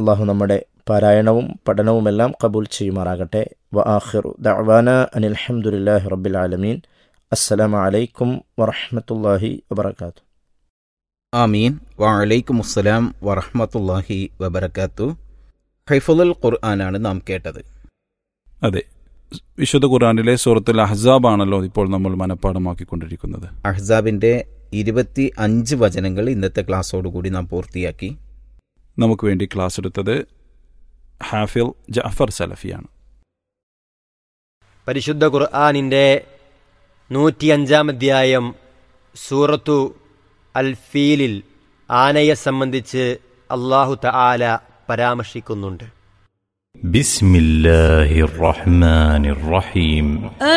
അള്ളാഹു നമ്മുടെ പാരായണവും പഠനവുമെല്ലാം കബൂൽ ചെയ്യുമാറാകട്ടെ വ ആഖിറു ദഅ്വാന അനിൽഹമുല്ലാഹി റബ്ബിൽ ആലമീൻ അസ്സലാമു അലൈക്കും വറഹ്മത്തുള്ളാഹി വബറകാതുഹു ആമീൻ വഅലൈക്കും അസ്സലാം വറഹ്മത്തുള്ളാഹി വബറകാത്തു ഹൈഫുൽ ഖുർആനാണ് നാം കേട്ടത് അതെ വിശുദ്ധ ഖുർആനിലെ സൂറത്തുൽ അഹ്സാബ് ആണല്ലോ ഇപ്പോൾ നമ്മൾ മനഃപ്പാടമാക്കിക്കൊണ്ടിരിക്കുന്നത് അഹ്സാബിന്റെ ഇരുപത്തി അഞ്ച് വചനങ്ങൾ ഇന്നത്തെ ക്ലാസ്സോടുകൂടി നാം പൂർത്തിയാക്കി നമുക്ക് വേണ്ടി ക്ലാസ് എടുത്തത് ഹാഫിൽ ജഅഫർ സലഫിയാണ് പരിശുദ്ധ ഖുർആാനിൻ്റെ നൂറ്റിയഞ്ചാം അധ്യായം സൂറത്തു അൽ ഫീലിൽ ആനയെ സംബന്ധിച്ച് അള്ളാഹു തആല പരാമർശിക്കുന്നുണ്ട് بسم الله الرحمن الرحيم